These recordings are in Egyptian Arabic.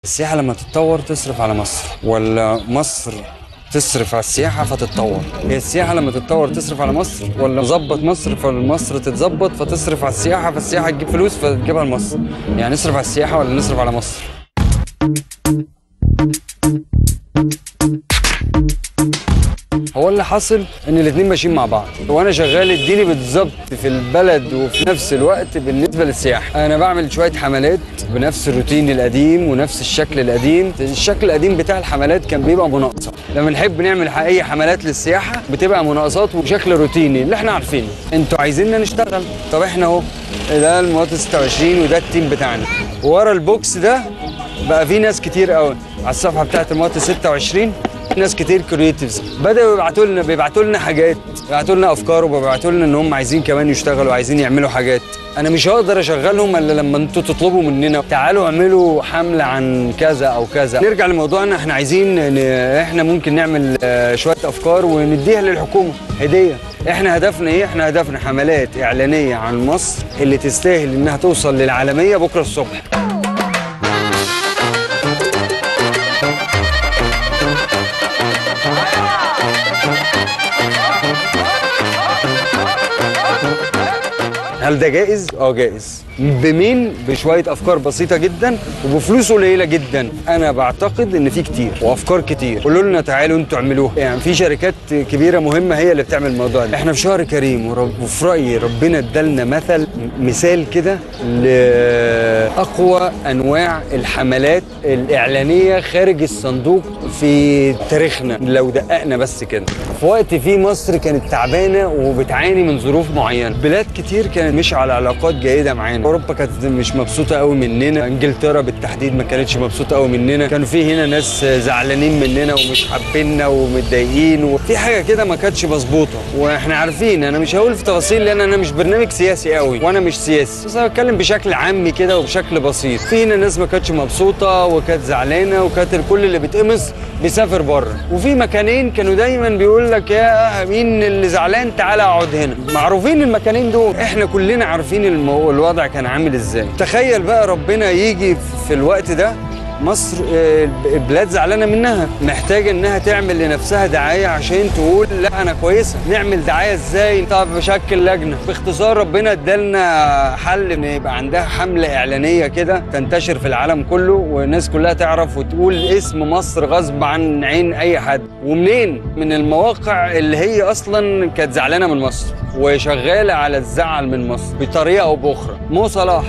السياحة لما تتطور تصرف على مصر ولا مصر تصرف على السياحة فتتطور هي السياحة لما تتطور تصرف على مصر ولا نظبط مصر فمصر تتظبط فتصرف على السياحة فالسياحة تجيب فلوس فتجيبها لمصر يعني نصرف على السياحة ولا نصرف على مصر هو اللي حاصل ان الاتنين ماشيين مع بعض وانا شغال اديني بالظبط في البلد وفي نفس الوقت بالنسبه للسياحه انا بعمل شويه حملات بنفس الروتين القديم ونفس الشكل القديم الشكل القديم بتاع الحملات كان بيبقى مناقصه لما نحب نعمل اي حملات للسياحه بتبقى مناقصات وشكل روتيني اللي احنا عارفينه انتوا عايزيننا نشتغل طب احنا اهو ده المواطن 26 وده التيم بتاعنا ورا البوكس ده بقى في ناس كتير قوي على الصفحه بتاعت المواطن 26 ناس كتير كرييتيفز بداوا يبعتوا لنا بيبعتوا لنا حاجات بيبعتوا لنا افكار وبيبعتوا لنا ان هم عايزين كمان يشتغلوا عايزين يعملوا حاجات انا مش هقدر اشغلهم الا لما انتوا تطلبوا مننا تعالوا اعملوا حمله عن كذا او كذا نرجع لموضوعنا احنا عايزين ن... احنا ممكن نعمل آه، شويه افكار ونديها للحكومه هديه احنا هدفنا ايه احنا هدفنا حملات اعلانيه عن مصر اللي تستاهل انها توصل للعالميه بكره الصبح هل ده جائز؟ اه جائز. بمين؟ بشويه افكار بسيطه جدا وبفلوس قليله جدا. انا بعتقد ان في كتير وافكار كتير. قولوا لنا تعالوا انتوا اعملوها. يعني في شركات كبيره مهمه هي اللي بتعمل الموضوع ده. احنا في شهر كريم ورب وفي رايي ربنا ادالنا مثل مثال كده لاقوى انواع الحملات الاعلانيه خارج الصندوق في تاريخنا لو دققنا بس كده. في وقت فيه مصر كانت تعبانه وبتعاني من ظروف معينه. بلاد كتير كانت مش على علاقات جيده معانا اوروبا كانت مش مبسوطه قوي مننا انجلترا بالتحديد ما كانتش مبسوطه قوي مننا كانوا في هنا ناس زعلانين مننا ومش حابيننا ومتضايقين وفي حاجه كده ما كانتش مظبوطه واحنا عارفين انا مش هقول في تفاصيل لان انا مش برنامج سياسي قوي وانا مش سياسي بس انا بتكلم بشكل عامي كده وبشكل بسيط في هنا ناس ما كانتش مبسوطه وكانت زعلانه وكانت الكل اللي بيتقمص بيسافر بره وفي مكانين كانوا دايما بيقول لك يا مين اللي زعلان تعالى اقعد هنا معروفين المكانين دول احنا كلنا عارفين المو... الوضع كان عامل ازاي تخيل بقى ربنا يجي في الوقت ده مصر آه، البلاد زعلانه منها محتاجه انها تعمل لنفسها دعايه عشان تقول لا انا كويسه نعمل دعايه ازاي طب بشكل لجنه باختصار ربنا ادالنا حل ان يبقى عندها حمله اعلانيه كده تنتشر في العالم كله والناس كلها تعرف وتقول اسم مصر غصب عن عين اي حد ومنين من المواقع اللي هي اصلا كانت زعلانه من مصر وشغاله على الزعل من مصر بطريقه او باخرى مو صلاح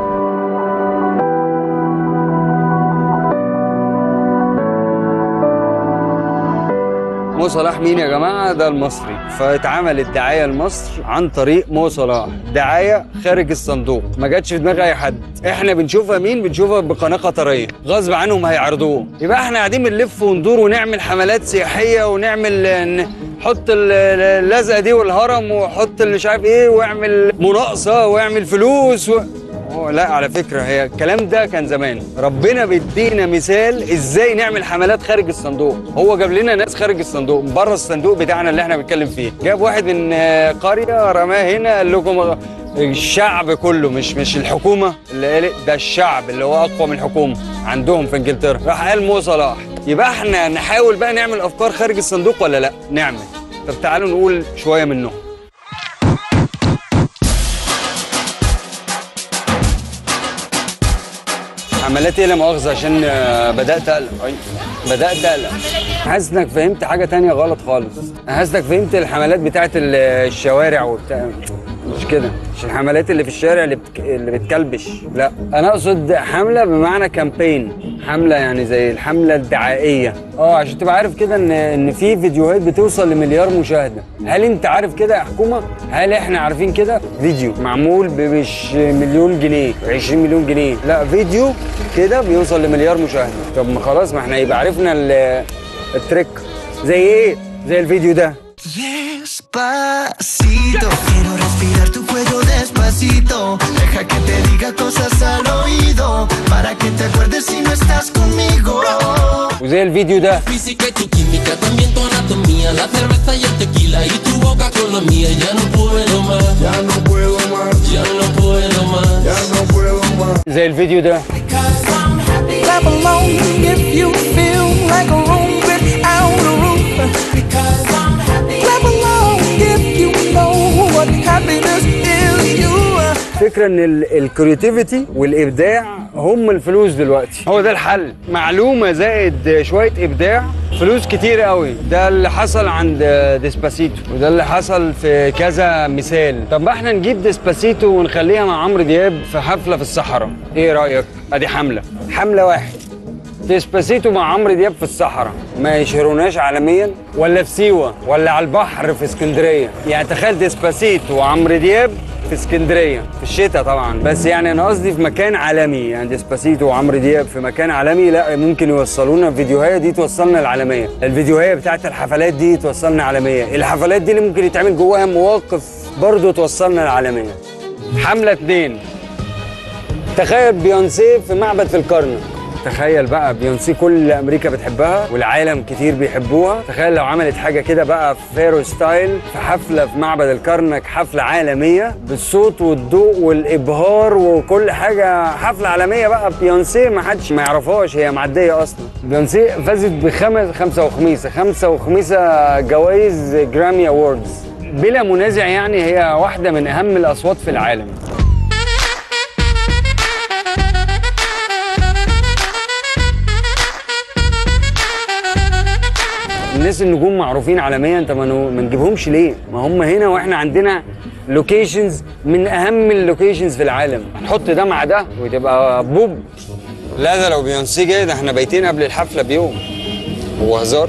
مو صلاح مين يا جماعه ده المصري فاتعملت دعايه لمصر عن طريق مو صلاح دعايه خارج الصندوق ما جاتش في دماغ اي حد احنا بنشوفها مين بنشوفها بقناه قطريه غصب عنهم هيعرضوه يبقى احنا قاعدين بنلف وندور ونعمل حملات سياحيه ونعمل نحط اللزقه دي والهرم وحط اللي مش عارف ايه واعمل مناقصه واعمل فلوس و... أوه لا على فكرة هي الكلام ده كان زمان ربنا بيدينا مثال ازاي نعمل حملات خارج الصندوق هو جاب لنا ناس خارج الصندوق بره الصندوق بتاعنا اللي احنا بنتكلم فيه جاب واحد من آه، قرية رماه هنا قال لكم الشعب كله مش مش الحكومة اللي قال ده الشعب اللي هو أقوى من الحكومة عندهم في انجلترا راح قال مو صلاح يبقى احنا نحاول بقى نعمل أفكار خارج الصندوق ولا لا نعمل طب تعالوا نقول شوية منهم عملات ايه لا مؤاخذه عشان آه، بدات اقلق أيوة. بدات اقلق حاسس انك فهمت حاجه تانية غلط خالص أنا حاسس انك فهمت الحملات بتاعت ال- الشوارع وبتاع مش كده مش الحملات اللي في الشارع اللي بتك... اللي بتكلبش لا انا اقصد حمله بمعنى كامبين حمله يعني زي الحمله الدعائيه اه عشان تبقى عارف كده ان ان في فيديوهات بتوصل لمليار مشاهده هل انت عارف كده يا حكومه هل احنا عارفين كده فيديو معمول بمش مليون جنيه 20 مليون جنيه لا فيديو كده بيوصل لمليار مشاهده طب ما خلاص ما احنا يبقى عرفنا ال- التريك زي ايه زي الفيديو ده Despacito, quiero respirar tu cuello despacito. Deja que te diga cosas al oído. Para que te acuerdes si no estás conmigo. وزي الفيديو ده física y tu química, también tu anatomía, la cerveza y el tequila y tu boca con la mía. Ya no puedo más, Ya no puedo más, ya no puedo más. ya no puedo más. زي الفيديو ده Clap along الفكره ان الكرياتيفيتي والابداع هم الفلوس دلوقتي هو ده الحل معلومه زائد شويه ابداع فلوس كتير قوي ده اللي حصل عند ديسباسيتو وده اللي حصل في كذا مثال طب ما احنا نجيب ديسباسيتو ونخليها مع عمرو دياب في حفله في الصحراء ايه رايك ادي حمله حمله واحد ديسباسيتو مع عمرو دياب في الصحراء ما يشهروناش عالميا ولا في سيوه ولا على البحر في اسكندريه يعني تخيل ديسباسيتو وعمرو دياب في اسكندريه في الشتاء طبعا بس يعني انا قصدي في مكان عالمي يعني ديسباسيتو وعمرو دياب في مكان عالمي لا ممكن يوصلونا الفيديوهات دي توصلنا العالميه الفيديوهات بتاعت الحفلات دي توصلنا عالميه الحفلات دي اللي ممكن يتعمل جواها مواقف برضه توصلنا العالميه حمله اتنين تخيل بيونسي في معبد في الكرنك تخيل بقى بيونسي كل امريكا بتحبها والعالم كتير بيحبوها تخيل لو عملت حاجه كده بقى فيرو ستايل في حفله في معبد الكرنك حفله عالميه بالصوت والضوء والابهار وكل حاجه حفله عالميه بقى بيونسي ما حدش ما يعرفهاش هي معديه اصلا بيونسي فازت بخمس خمسه وخميسه خمسه وخميسه جوائز جرامي اووردز بلا منازع يعني هي واحده من اهم الاصوات في العالم الناس النجوم معروفين عالميا طب ما نو- ما نجيبهمش ليه؟ ما هم هنا واحنا عندنا لوكيشنز من اهم اللوكيشنز في العالم نحط ده مع ده وتبقى بوب لا ده لو بيونسي جاي ده احنا بايتين قبل الحفله بيوم هو هزار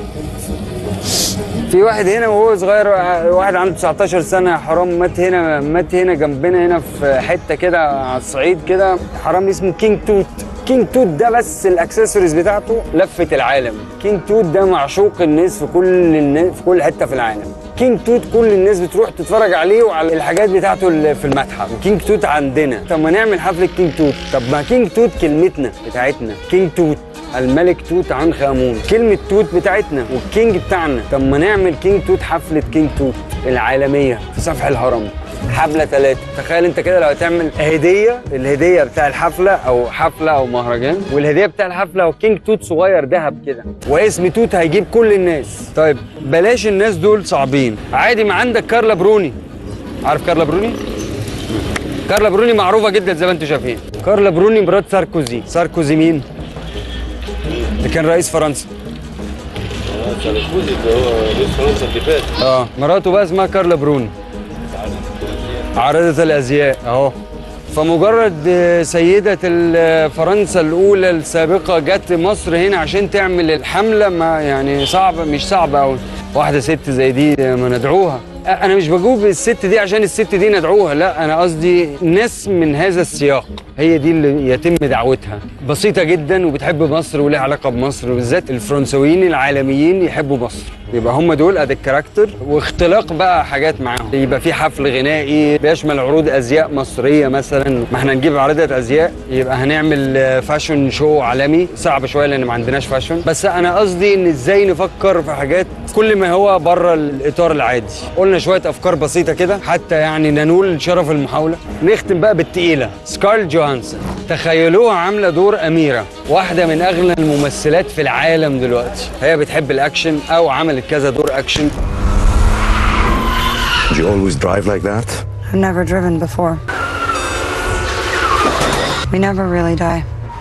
في واحد هنا وهو صغير واحد عنده 19 سنه حرام مات هنا مات هنا جنبنا هنا في حته كده على الصعيد كده حرام اسمه كينج توت كينج توت ده بس الاكسسوارز بتاعته لفت العالم كينج توت ده معشوق الناس في كل الناس في كل حته في العالم كينج توت كل الناس بتروح تتفرج عليه وعلى الحاجات بتاعته اللي في المتحف وكينج توت عندنا طب ما نعمل حفله كينج توت طب ما كينج توت كلمتنا بتاعتنا كينج توت الملك توت عنخ امون كلمه توت بتاعتنا والكينج بتاعنا طب ما نعمل كينج توت حفله كينج توت العالميه في سفح الهرم حفله ثلاثه تخيل انت كده لو هتعمل هديه الهديه بتاع الحفله او حفله او مهرجان والهديه بتاع الحفله وكينج توت صغير ذهب كده واسم توت هيجيب كل الناس طيب بلاش الناس دول صعبين عادي ما عندك كارلا بروني عارف كارلا بروني كارلا بروني معروفه جدا زي ما انتم شايفين كارلا بروني مرات ساركوزي ساركوزي مين اللي كان رئيس فرنسا ساركوزي ده هو رئيس فرنسا اللي فات اه مراته بقى اسمها كارلا بروني عارضة الازياء اهو فمجرد آه، سيدة ال- فرنسا الأولى السابقة جت مصر هنا عشان تعمل الحملة ما يعني صعبة مش صعبة أوي واحدة ست زي دي آه، ما ندعوها آه، أنا مش بجوب الست دي عشان الست دي ندعوها لا أنا قصدي ناس من هذا السياق هي دي اللي يتم دعوتها بسيطة جدا وبتحب مصر ولها علاقة بمصر وبالذات الفرنسويين العالميين يحبوا مصر يبقى هم دول ادي الكاركتر واختلاق بقى حاجات معاهم يبقى في حفل غنائي بيشمل عروض ازياء مصريه مثلا ما احنا نجيب عارضه ازياء يبقى هنعمل آه، فاشن شو عالمي صعب شويه لان ما عندناش فاشن بس انا قصدي ان ازاي نفكر في حاجات كل ما هو بره الاطار العادي قلنا شويه افكار بسيطه كده حتى يعني ننول شرف المحاوله نختم بقى بالتقيله سكارل جوهانسون تخيلوها عامله دور اميره واحده من اغنى الممثلات في العالم دلوقتي هي بتحب الاكشن او عملت كذا دور اكشن Did you always drive like that? I've never driven before. We never really die.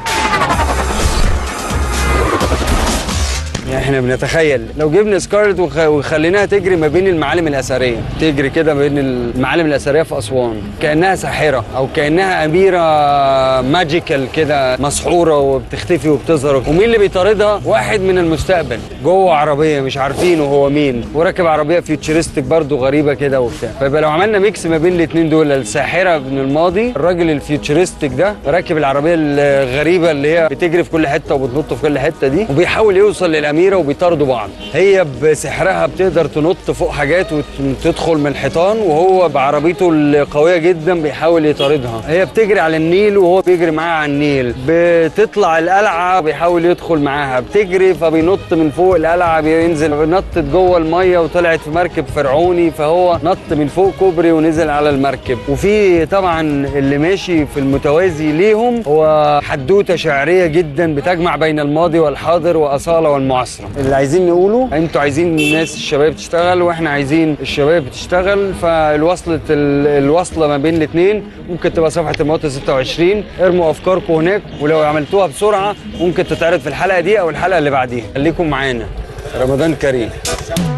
يعني احنا بنتخيل لو جبنا سكارلت وخ- وخليناها تجري ما بين المعالم الاثريه تجري كده ما بين المعالم الاثريه في اسوان كانها ساحره او كانها اميره ماجيكال كده مسحوره وبتختفي وبتظهر ومين اللي بيطاردها واحد من المستقبل جوه عربيه مش عارفين هو مين وراكب عربيه فيوتشرستك برضو غريبه كده وبتاع فيبقى لو عملنا ميكس ما بين الاثنين دول الساحره من الماضي الراجل الفيوتشرستك ده راكب العربيه الغريبه اللي هي بتجري في كل حته وبتنط في كل حته دي وبيحاول يوصل للاميره وبيطاردوا بعض هي بسحرها بتقدر تنط فوق حاجات وتدخل من الحيطان وهو بعربيته القويه جدا بيحاول يطاردها هي بتجري على النيل وهو بيجري معاها على النيل بتطلع القلعه بيحاول يدخل معاها بتجري فبينط من فوق القلعه بينزل نطت جوه الميه وطلعت في مركب فرعوني فهو نط من فوق كوبري ونزل على المركب وفي طبعا اللي ماشي في المتوازي ليهم هو حدوته شعريه جدا بتجمع بين الماضي والحاضر واصاله والمعاصره 10 اللي عايزين نقوله انتوا عايزين الناس الشباب تشتغل واحنا عايزين الشباب تشتغل فالوصلة ال- الوصلة ما بين الاثنين ممكن تبقى صفحة المواطن 26 ارموا افكاركم هناك ولو عملتوها بسرعة ممكن تتعرض في الحلقة دي او الحلقة اللي بعديها خليكم معانا رمضان كريم